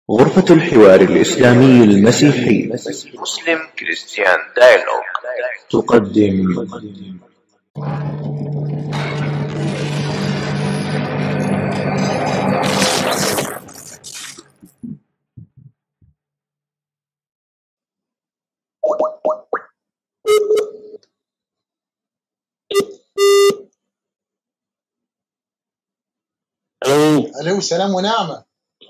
غرفة الحوار الإسلامي المسيحي مسلم كريستيان دايلوج تقدم الو الو سلام ونعمه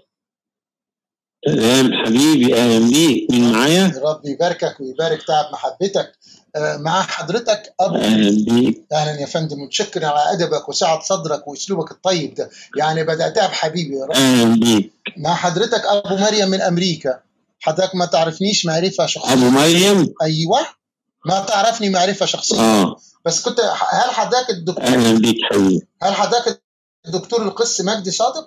سلام حبيبي اهلا بيك مين معايا؟ ربي يباركك ويبارك تعب محبتك آه، مع حضرتك ابو اهلا بيك اهلا يا فندم متشكر على ادبك وسعه صدرك واسلوبك الطيب ده يعني بداتها بحبيبي يا رب اهلا بيك مع حضرتك ابو مريم من امريكا حضرتك ما تعرفنيش معرفه شخصيه ابو مريم ايوه ما تعرفني معرفه شخصيه اه بس كنت هل حضرتك الدكتور اهلا بيك حبيبي هل حضرتك الدكتور القس مجدي صادق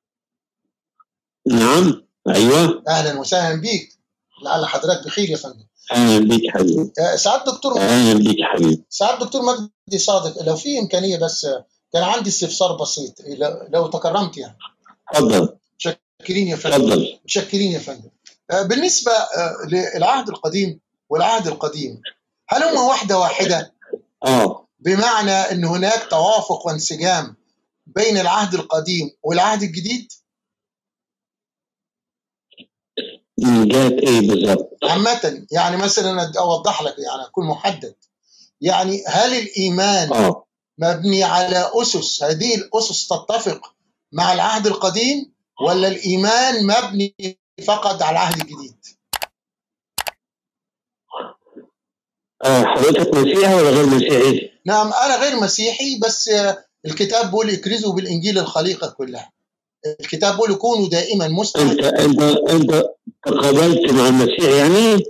نعم ايوه اهلا وسهلا بيك لعل حضرتك بخير يا فندم اهلا بيك حبيبي آه، سعاده دكتور اهلا بيك حبيبي سعاده دكتور مجدي صادق لو في امكانيه بس آه، كان عندي استفسار بسيط لو- لو تكرمت يعني اتفضل متشكرين يا فندم اتفضل متشكرين يا فندم آه، بالنسبه آه، للعهد القديم والعهد القديم هل هما واحده واحده اه بمعنى ان هناك توافق وانسجام بين العهد القديم والعهد الجديد من جهه ايه بالظبط؟ عامه يعني مثلا أنا اوضح لك يعني اكون محدد يعني هل الايمان اه مبني على اسس هذه الاسس تتفق مع العهد القديم ولا الايمان مبني فقط على العهد الجديد اه حضرتك مسيحي ولا غير مسيحي؟ نعم انا غير مسيحي بس آه، الكتاب بيقول اكرزوا بالانجيل الخليقه كلها الكتاب بيقول كونوا دائما انت مستعد انت انت تقابلت مع المسيح يعني؟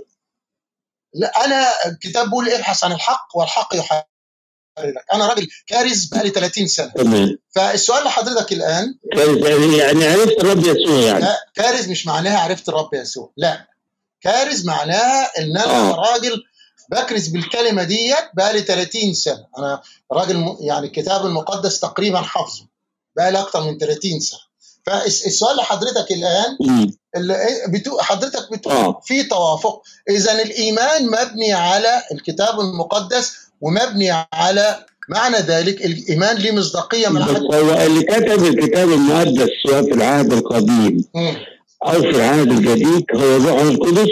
لا انا الكتاب بيقول ابحث عن الحق والحق يحررك انا راجل كارز بقالي 30 سنه تمام فالسؤال لحضرتك الان كانت يعني يعني عرفت الرب يسوع يعني لا كارز مش معناها عرفت الرب يسوع لا كارز معناها ان انا آه. راجل بكرز بالكلمه ديت بقالي 30 سنه انا راجل م- يعني الكتاب المقدس تقريبا حافظه بقالي اكتر من 30 سنه فالسؤال لحضرتك الان مم. اللي بتو حضرتك بتقول آه. في توافق اذا الايمان مبني على الكتاب المقدس ومبني على معنى ذلك الايمان ليه مصداقيه من بس العهد هو اللي كتب الكتاب المقدس سواء في العهد القديم مم. أو في العهد الجديد هو الروح القدس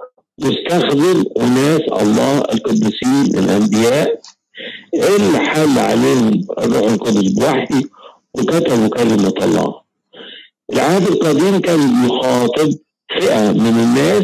مستخدم أناس الله القديسين الأنبياء اللي حل عليهم الروح القدس بوحي وكتبوا كلمة الله. العهد القديم كان بيخاطب فئة من الناس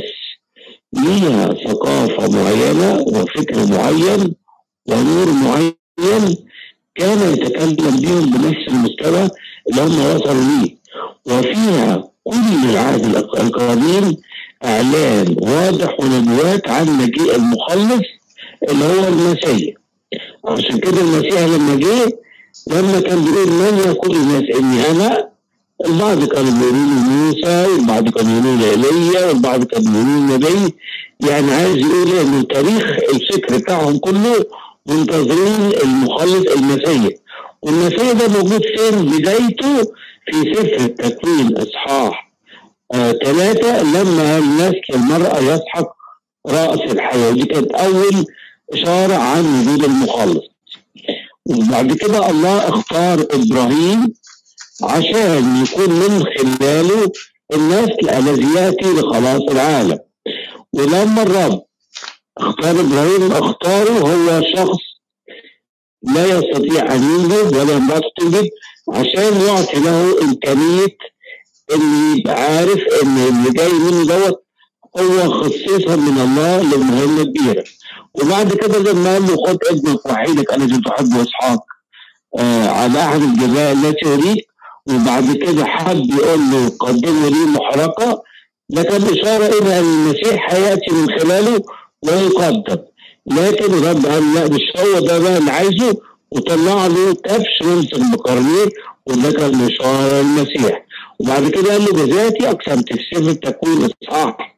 ليها ثقافة معينة وفكر معين ونور معين كان يتكلم بهم بنفس المستوى اللي هم وصلوا ليه وفيها كل العهد الق- القديم اعلان واضح ونبوات عن مجيء المخلص اللي هو المسيح عشان كده المسيح لما جه لما كان بيقول من يقول الناس اني انا البعض كانوا بيقولوا له موسى والبعض كانوا يقولوا له ايليا والبعض كانوا يقولوا له نبي يعني عايز يقول ان تاريخ الفكر بتاعهم كله منتظرين المخلص المسيح والمسيح ده موجود فين بدايته في سفر التكوين اصحاح ثلاثة لما الناس المرأة يسحق رأس الحياة ودي كانت أول إشارة عن وجود المخلص وبعد كده الله اختار إبراهيم عشان يكون من خلاله النسل الذي يأتي لخلاص العالم ولما الرب اختار إبراهيم اختاره هو شخص لا يستطيع أن ينجب ولا امرأة تنجب عشان يعطي له إمكانية اللي يبقى عارف ان اللي جاي منه دوت هو خصيصا من الله لمهمه كبيره وبعد كده لما قال له خد ابنك وحيدك الذي تحبه اسحاق آه على احد الجبال التي اريك وبعد كده حب يقول له قدموا لي محرقه ده كان اشاره الى ان المسيح هياتي من خلاله ويقدم لكن الرب قال لا مش هو ده بقى اللي عايزه وطلع له كبش يمسك بقرنيه وده كان اشاره للمسيح وبعد كده قال له بذاتي اقسمت في سفر التكوين اصحاح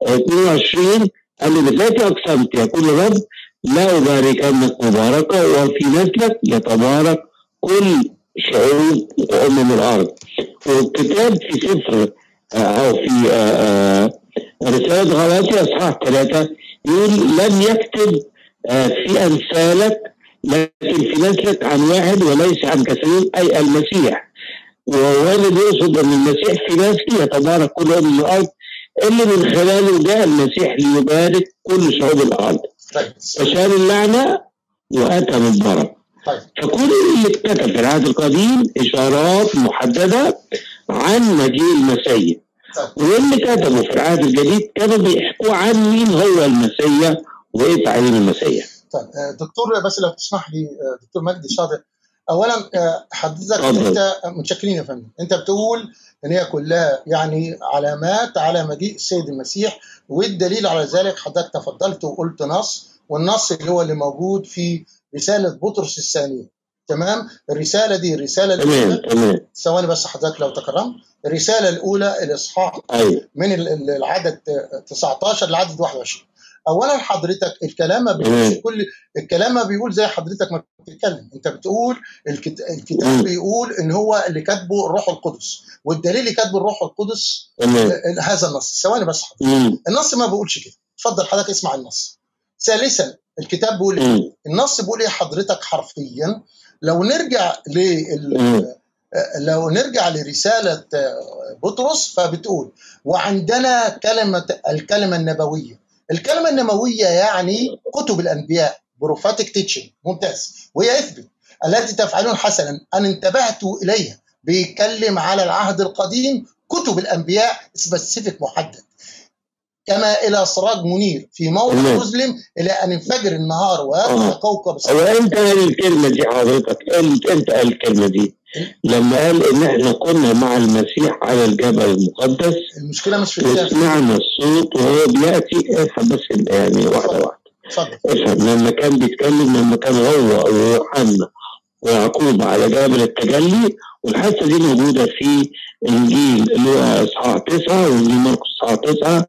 22 قال له بذاتي اقسمت يقول الرب لا اباركنك مباركه وفي نسلك يتبارك كل شعوب وامم الارض والكتاب في سفر آه، أو في آه، آه، رسالة غلاطي أصحاح ثلاثة يقول لم يكتب آه، في أمثالك لكن في نسلك عن واحد وليس عن كثيرين أي المسيح وهذا بيقصد أن المسيح في نفسه يتبارك كل أمم الأرض اللي من خلاله جاء المسيح ليبارك كل شعوب الأرض طيب فشال اللعنة وأتى بالبركة طيب فكل اللي اتكتب في العهد القديم إشارات محددة عن مجيء المسيح طيب واللي كتبوا في العهد الجديد كانوا بيحكوا عن مين هو المسيح وايه تعليم المسيح طيب آه، دكتور بس لو تسمح لي آه، دكتور مجدي شاطر اولا آه، حضرتك اتفضل. انت متشكرين يا فندم انت بتقول ان هي كلها يعني علامات على مجيء السيد المسيح والدليل على ذلك حضرتك تفضلت وقلت نص والنص اللي هو اللي موجود في رساله بطرس الثانيه تمام الرساله دي الرساله تمام الاولى تمام ثواني بس حضرتك لو تكرمت الرساله الاولى الاصحاح ايوه من ال- ال- العدد 19 لعدد 21 اولا حضرتك الكلام ما بيقولش تمام. كل الكلام ما بيقول زي حضرتك ما بتتكلم انت بتقول الكت... الكتاب مم. بيقول ان هو اللي كاتبه الروح القدس والدليل اللي كاتبه الروح القدس تمام ال- هذا النص ثواني بس حضرتك مم. النص ما بيقولش كده اتفضل حضرتك اسمع النص ثالثا الكتاب بيقول إيه؟ مم. النص بيقول ايه حضرتك حرفيا لو نرجع لل مم. لو نرجع لرسالة بطرس فبتقول وعندنا كلمة الكلمة النبوية الكلمة النبوية يعني كتب الأنبياء بروفاتيك تيتشنج ممتاز وهي اثبت التي تفعلون حسنا أن انتبهتوا إليها بيتكلم على العهد القديم كتب الأنبياء سبيسيفيك محدد كما إلى سراج منير في موضع تمام. مظلم إلى أن ينفجر النهار ويطلع آه. كوكب هو امتى قال الكلمه دي حضرتك؟ امتى امتى قال الكلمه دي؟ لما قال ان احنا كنا مع المسيح على الجبل المقدس المشكلة مش في الكتاب وسمعنا الصوت وهو بياتي افهم بس يعني واحده واحده اتفضل افهم لما كان بيتكلم لما كان هو ويوحنا ويعقوب على جبل التجلي والحادثه دي موجوده في انجيل اللي هو اصحاح تسعه وانجيل مرقس اصحاح تسعه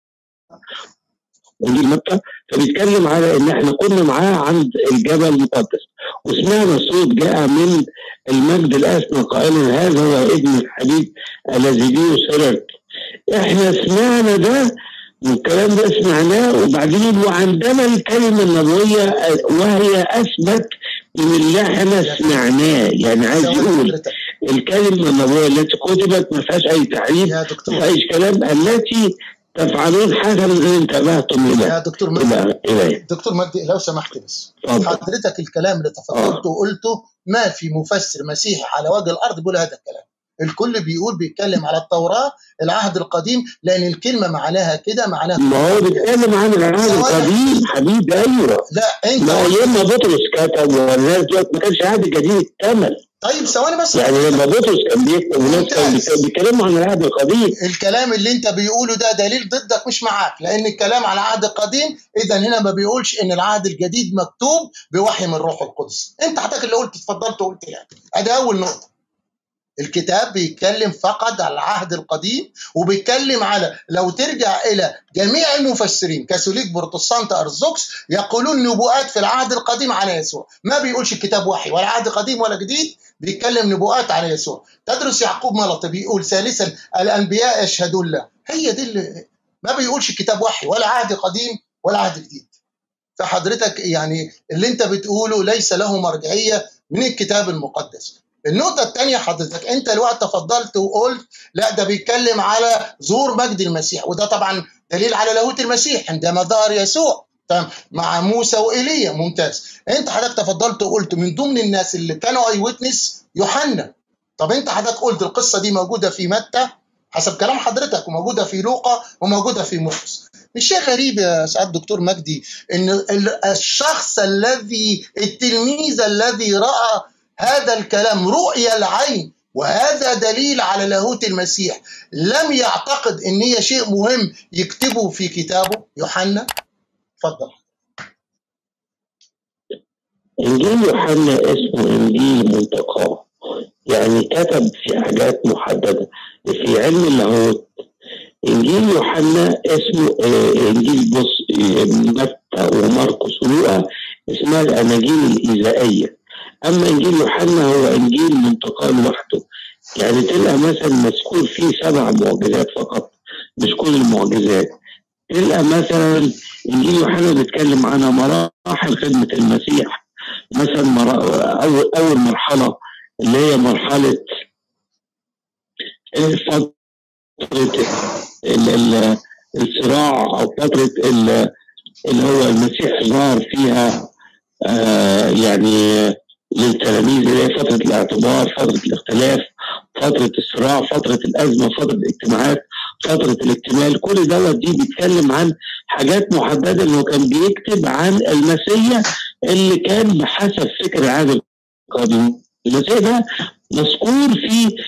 وانجيل متى فبيتكلم على ان احنا كنا معاه عند الجبل المقدس وسمعنا صوت جاء من المجد الاسمى قائلا هذا هو ابن الحبيب الذي به سررت احنا سمعنا ده والكلام ده سمعناه وبعدين وعندنا الكلمه النبويه وهي اثبت من اللي احنا سمعناه يعني عايز ثواني يقول حضرتك. الكلمه النبويه التي كتبت ما فيهاش اي تحريف يا ما دكتور فيهاش كلام التي تفعلون حسنا ان انتبهتم يا الى دكتور مجدي الى اليه دكتور مجدي لو سمحت بس اتفضل حضرتك الكلام اللي تفضلته وقلته ما في مفسر مسيحي على وجه الارض بيقول هذا الكلام الكل بيقول بيتكلم على التوراة العهد القديم لأن الكلمة معناها كده معناها ما هو بيتكلم عن العهد القديم حبيبي ايوه لا أنت ما ايام ما بطرس كتب والناس ديت ما كانش عهد جديد اكتمل طيب ثواني بس يعني لما بطرس كان بيكتب والناس كانوا ممتاز. بيتكلموا عن العهد القديم الكلام اللي انت بيقوله ده دليل ضدك مش معاك لان الكلام على العهد القديم اذا هنا ما بيقولش ان العهد الجديد مكتوب بوحي من الروح القدس انت حضرتك اللي قلت اتفضلت وقلت يعني ادي اول نقطه الكتاب بيتكلم فقط على العهد القديم وبيتكلم على لو ترجع الى جميع المفسرين كاثوليك بروتستانت ارثوذكس يقولون نبوءات في العهد القديم على يسوع ما بيقولش الكتاب وحي ولا عهد قديم ولا جديد بيتكلم نبوءات على يسوع تدرس يعقوب ملطي بيقول ثالثا الانبياء يشهدون له هي دي اللي ما بيقولش الكتاب وحي ولا عهد قديم ولا عهد جديد فحضرتك يعني اللي انت بتقوله ليس له مرجعيه من الكتاب المقدس النقطة الثانية حضرتك أنت الوقت تفضلت وقلت لا ده بيتكلم على ظهور مجد المسيح وده طبعا دليل على لاهوت المسيح عندما ظهر يسوع تمام مع موسى وإيليا ممتاز أنت حضرتك تفضلت وقلت من ضمن الناس اللي كانوا أي ويتنس يوحنا طب أنت حضرتك قلت القصة دي موجودة في متى حسب كلام حضرتك وموجودة في لوقا وموجودة في مرقس مش شيء غريب يا سعاد دكتور مجدي ان ال- الشخص الذي التلميذ الذي راى هذا الكلام رؤيا العين وهذا دليل على لاهوت المسيح لم يعتقد ان هي شيء مهم يكتبه في كتابه يوحنا اتفضل انجيل يوحنا اسمه انجيل منتقاه يعني كتب في حاجات محدده في علم اللاهوت انجيل يوحنا اسمه آه، انجيل بص آه، متى ومرقس ولوقا اسمها الاناجيل الايذائيه اما انجيل يوحنا هو انجيل منتقاه لوحده يعني تلقى مثلا مذكور فيه سبع معجزات فقط مش كل المعجزات تلقى مثلا انجيل يوحنا بيتكلم عن مراحل خدمه المسيح مثلا مرا- اول اول مرحله اللي هي مرحله فتره ال- ال- الصراع او فتره ال- اللي هو المسيح ظهر فيها آه يعني للتلاميذ اللي هي فتره الاعتبار فتره الاختلاف فتره الصراع فتره الازمه فتره الاجتماعات فتره الاكتمال كل دوت دي بيتكلم عن حاجات محدده انه كان بيكتب عن المسيح اللي كان بحسب فكر العهد القديم المسيح ده مذكور في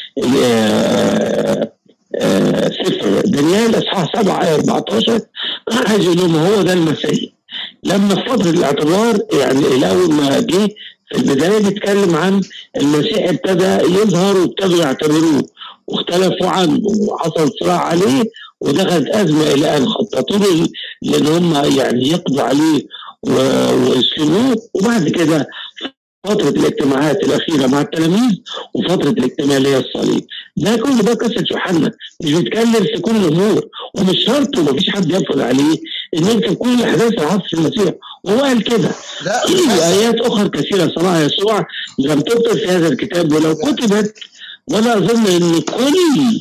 آه، آه، سفر دانيال اصحاح 7 آية 14 عايز يقول لهم هو ده المسيح لما في فتره الاعتبار يعني الاول ما جه في البدايه بيتكلم عن المسيح ابتدى يظهر وابتدوا يعتبروه واختلفوا عنه وحصل صراع عليه ودخلت ازمه الى ان خططوا له لان هم يعني يقضوا عليه و- ويسلموه وبعد كده فترة الاجتماعات الأخيرة مع التلاميذ وفترة الاجتماع اللي هي الصليب ده كل ده قصة يوحنا مش بيتكلم في كل الأمور ومش شرط ومفيش حد يفرض عليه إن يكتب كل أحداث العصر المسيح وهو قال كده لا في للأسف. آيات أخرى كثيرة صنعها يسوع لم تكتب في هذا الكتاب ولو كتبت ولا أظن إن كل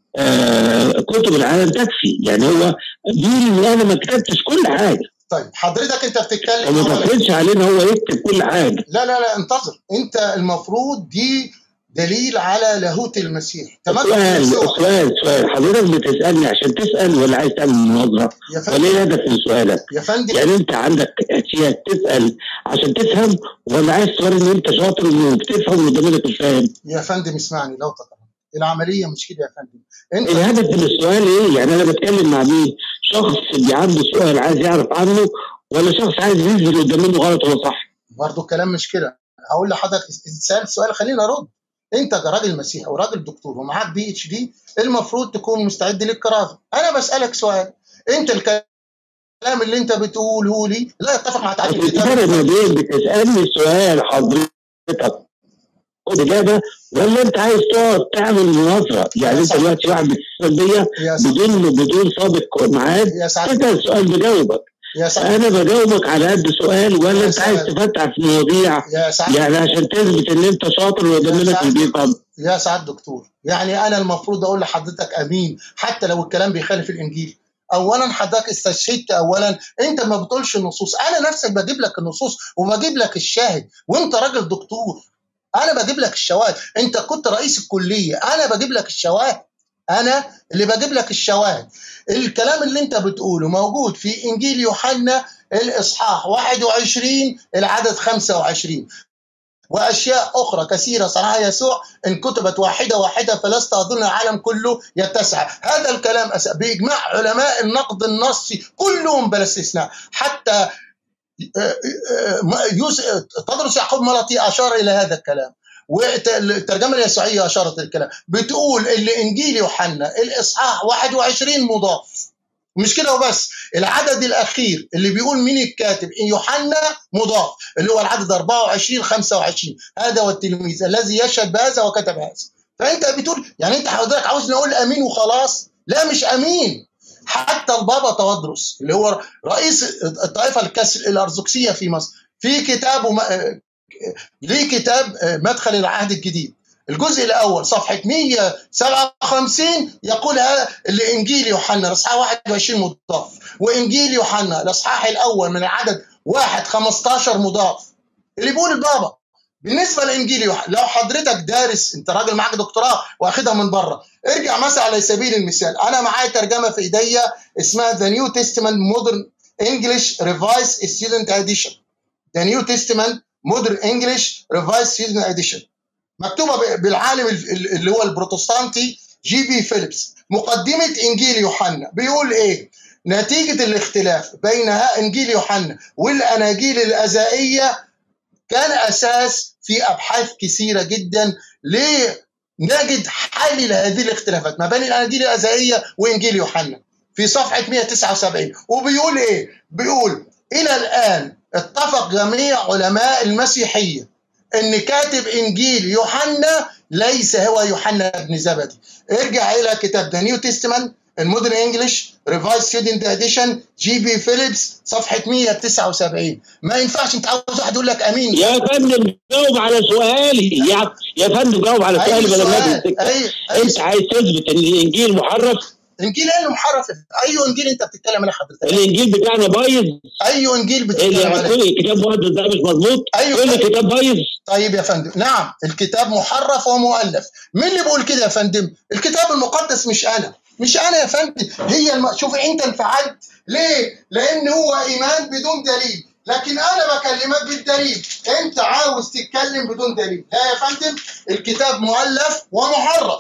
آه كتب العالم تكفي يعني هو بيقول إن أنا ما كتبتش كل حاجة طيب حضرتك انت بتتكلم فما عملاً. تفرضش علينا هو يكتب كل حاجة لا لا لا انتظر انت المفروض دي دليل على لاهوت المسيح تمام سؤال سؤال سؤال حضرتك بتسألني عشان تسأل ولا عايز تعمل مناظرة يا ولا فندم ايه الهدف من سؤالك؟ يا فندم يعني انت عندك اشياء تسأل عشان تفهم ولا عايز توري ان انت شاطر وبتفهم وقدامك مش فاهم؟ يا فندم اسمعني لو تكرم العمليه مش كده يا فندم انت الهدف من السؤال ايه؟ يعني انا بتكلم مع مين؟ شخص اللي عنده سؤال عايز يعرف عنه ولا شخص عايز يثبت قدام منه غلط ولا صح؟ برضه الكلام مش كده هقول لحضرتك سألت سؤال خليني ارد انت كراجل مسيحي وراجل دكتور ومعاك بي اتش دي المفروض تكون مستعد للكراسه انا بسالك سؤال انت الكلام اللي انت بتقوله لي لا يتفق مع تعليم في فرق ما الكتاب بين بتسألني سؤال حضرتك خد إجابة ولا أنت عايز تقعد تعمل مناظرة يعني أنت صح. دلوقتي واحد بتسأل يا سعد بدون بدون سابق ميعاد يا سعد أنت السؤال بجاوبك يا سعد أنا بجاوبك على قد سؤال ولا يا أنت عايز سعد. تفتح في مواضيع يا سعد يعني عشان تثبت إن أنت شاطر وقدام يا منك سعد. مش بيفهم يا سعد دكتور يعني انا المفروض اقول لحضرتك امين حتى لو الكلام بيخالف الانجيل اولا حضرتك استشهدت اولا انت ما بتقولش النصوص انا نفسك بجيب لك النصوص وبجيب لك الشاهد وانت راجل دكتور انا بجيب لك الشواهد انت كنت رئيس الكليه انا بجيب لك الشواهد انا اللي بجيب لك الشواهد الكلام اللي انت بتقوله موجود في انجيل يوحنا الاصحاح 21 العدد 25 واشياء اخرى كثيره صنعها يسوع ان كتبت واحده واحده فلست اظن العالم كله يتسع هذا الكلام أس- باجماع علماء النقد النصي كلهم بلا استثناء حتى آه، آه، ما- يوس- تدرس يعقوب ملطي اشار الى هذا الكلام والترجمه اليسوعيه اشارت الكلام بتقول اللي انجيل يوحنا الاصحاح 21 مضاف مش كده وبس العدد الاخير اللي بيقول مين الكاتب يوحنا مضاف اللي هو العدد 24 25 هذا هو التلميذ الذي يشهد بهذا وكتب هذا فانت بتقول يعني انت حضرتك عاوز نقول امين وخلاص لا مش امين حتى البابا تودرس اللي هو رئيس الطائفه الكاس الارثوذكسيه في مصر في كتابه م- ليه كتاب مدخل العهد الجديد الجزء الاول صفحه 157 يقول هذا اللي انجيل يوحنا الاصحاح 21 مضاف وانجيل يوحنا الاصحاح الاول من العدد 1 15 مضاف اللي بيقول البابا بالنسبه لانجيل يوحنا لو حضرتك دارس انت راجل معاك دكتوراه واخدها من بره ارجع مثلا على سبيل المثال انا معايا ترجمه في ايديا اسمها ذا نيو تestament مودرن انجلش ريفايز ستودنت اديشن ذا نيو تestament مودرن انجلش ريفايز ستودنت اديشن مكتوبه ب- بالعالم ال- ال- اللي هو البروتستانتي جي بي فيليبس مقدمه انجيل يوحنا بيقول ايه نتيجه الاختلاف بين ها- انجيل يوحنا والاناجيل الازائيه كان اساس في ابحاث كثيره جدا لنجد حل لهذه الاختلافات ما بين الاناجيل الازائيه وانجيل يوحنا في صفحه 179 وبيقول ايه؟ بيقول الى الان اتفق جميع علماء المسيحيه ان كاتب انجيل يوحنا ليس هو يوحنا بن زبدي ارجع الى كتاب ذا نيو تestament المودرن انجلش ريفايز ستودنت اديشن جي بي فيليبس صفحه 179 ما ينفعش انت عاوز واحد يقول لك امين يا فندم جاوب على سؤالي يا يا فندم جاوب على اي سؤالي بدل ما سؤال تمسك. اي اي انت عايز تثبت ان الانجيل محرف انجيل ايه اللي محرف اي انجيل انت بتتكلم عليه حضرتك الانجيل بتاعنا بايظ اي انجيل اللي بتتكلم عليه هتقول الكتاب مقدس ده مش مظبوط أيوة. كل الكتاب بايظ طيب يا فندم نعم الكتاب محرف ومؤلف مين اللي بيقول كده يا فندم الكتاب المقدس مش انا مش انا يا فندم هي الم... شوف انت انفعلت ليه لان هو ايمان بدون دليل لكن انا بكلمك بالدليل انت عاوز تتكلم بدون دليل لا يا فندم الكتاب مؤلف ومحرف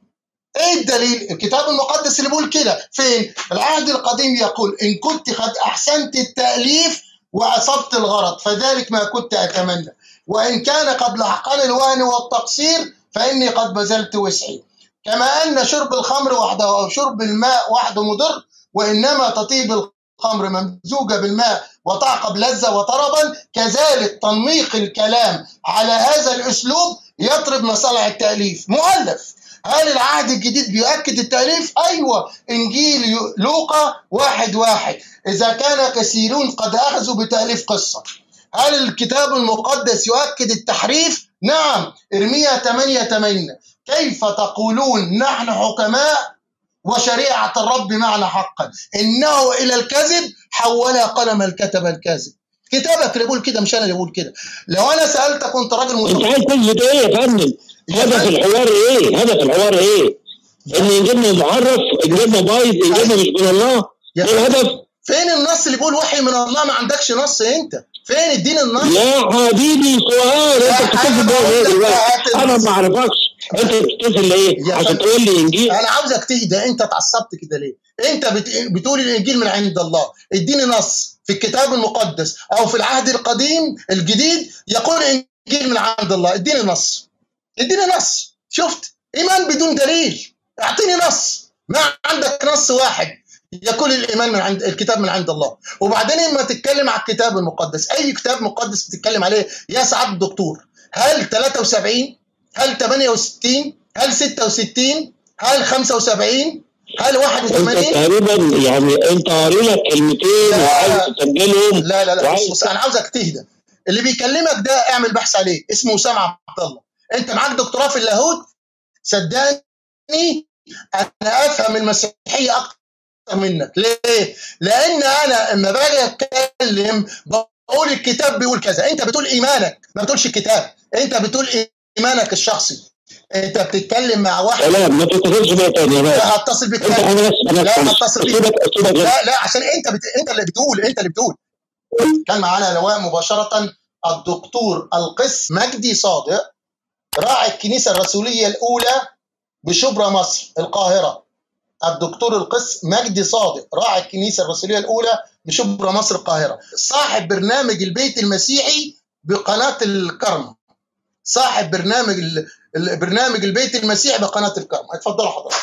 ايه الدليل الكتاب المقدس اللي بيقول كده فين العهد القديم يقول ان كنت قد احسنت التاليف واصبت الغرض فذلك ما كنت اتمنى وان كان قد لحقني الوهن والتقصير فاني قد بذلت وسعي كما ان شرب الخمر وحده او شرب الماء وحده مضر وانما تطيب الخمر ممزوجه بالماء وتعقب لذه وطربا كذلك تنميق الكلام على هذا الاسلوب يطرب مصالح التاليف مؤلف هل العهد الجديد بيؤكد التأليف؟ أيوة إنجيل يو- لوقا واحد واحد إذا كان كثيرون قد أخذوا بتأليف قصة هل الكتاب المقدس يؤكد التحريف؟ نعم إرميا 8 8 كيف تقولون نحن حكماء وشريعة الرب معنا حقا إنه إلى الكذب حول قلم الكتب الكاذب كتابك اللي بيقول كده مش أنا اللي بقول كده لو أنا سألتك كنت راجل انت مثقف عايز تثبت ايه يا فندم؟ يا هدف فندم. الحوار ايه؟ هدف الحوار ايه؟ ان انجيلنا محرف، انجيلنا بايظ، انجيلنا مش من الله، يا ايه الهدف؟ فين النص اللي بيقول وحي من الله ما عندكش نص انت فين اديني النص يا حبيبي سؤال يا انت بتتصل حبيبي بيا بقول ليه لك دلوقتي؟ هات انا النص. ما اعرفكش انت بتتصل ليه؟ يا عشان فندم. تقول لي انجيل انا عاوزك تهدى انت اتعصبت كده ليه انت بت... بتقول الانجيل من عند الله اديني نص في الكتاب المقدس او في العهد القديم الجديد يقول الانجيل من عند الله اديني نص اديني نص شفت ايمان بدون دليل اعطيني نص ما عندك نص واحد يقول الايمان من عند الكتاب من عند الله وبعدين اما تتكلم على الكتاب المقدس اي كتاب مقدس بتتكلم عليه يا سعاده الدكتور هل 73 هل 68 هل 66 هل 75 هل انت 81 تقريبا يعني انت قاري لك كلمتين لا. وعايز تسجلهم لا لا لا وعايز- بص, بص انا عاوزك تهدى اللي بيكلمك ده اعمل بحث عليه اسمه اسامه عبد الله انت معاك دكتوراه في اللاهوت صدقني انا افهم المسيحيه اكتر منك ليه؟ لان انا لما باجي اتكلم بقول الكتاب بيقول كذا انت بتقول ايمانك ما بتقولش الكتاب انت بتقول ايمانك الشخصي انت بتتكلم مع واحد لا ما تتصلش بيا تاني يا باشا. لا هتصل بك انت تاني. انا بس انا لا بس- هتصل بيك سيبك سيبك لا لا عشان انت بت... انت اللي بتقول انت اللي بتقول كان معانا لواء مباشرة الدكتور القس مجدي صادق راعي الكنيسة الرسولية الأولى بشبرا مصر القاهرة الدكتور القس مجدي صادق راعي الكنيسة الرسولية الأولى بشبرا مصر القاهرة صاحب برنامج البيت المسيحي بقناة الكرم صاحب برنامج ال... ال- برنامج البيت المسيحي بقناة الكرم اتفضلوا حضرتك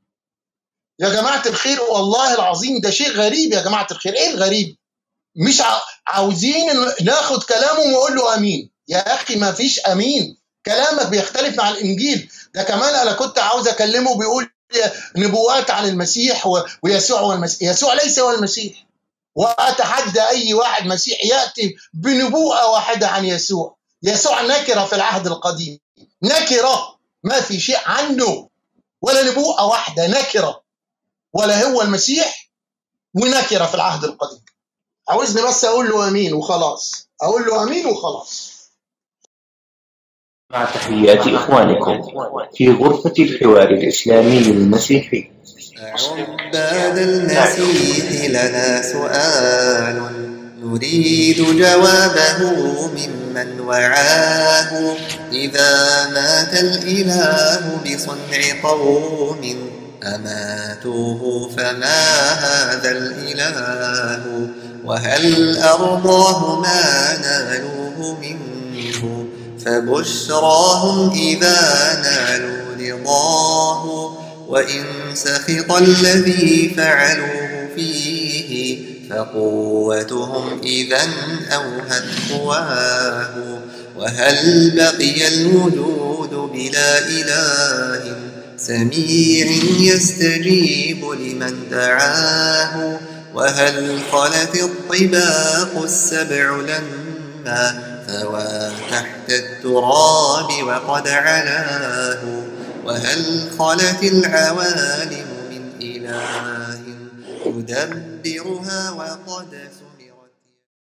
يا جماعة الخير والله العظيم ده شيء غريب يا جماعة الخير ايه الغريب مش ع- عاوزين إن ناخد كلامه ونقول له امين يا اخي ما فيش امين كلامك بيختلف مع الانجيل ده كمان انا كنت عاوز اكلمه بيقول نبوات عن المسيح و- ويسوع هو المسيح يسوع ليس هو المسيح واتحدى اي واحد مسيحي ياتي بنبوءه واحده عن يسوع يسوع نكره في العهد القديم نكره ما في شيء عنه ولا نبوءه واحده نكره ولا هو المسيح ونكره في العهد القديم عاوزني بس اقول له امين وخلاص اقول له امين وخلاص مع تحيات إخوانكم في غرفة الحوار الإسلامي المسيحي عباد المسيح لنا سؤال نريد جوابه ممن وعاه إذا مات الإله بصنع قوم أماتوه فما هذا الإله وهل أرضاه ما نالوه منه فبشراهم إذا نالوا رضاه وإن سخط الذي فعلوه فيه فقوتهم إذا أوهت قواه وهل بقي الوجود بلا إله سميع يستجيب لمن دعاه وهل خلت الطباق السبع لما ثوى تحت التراب وقد علاه وهل خلت العوالم من إله يدبرها وقد سنى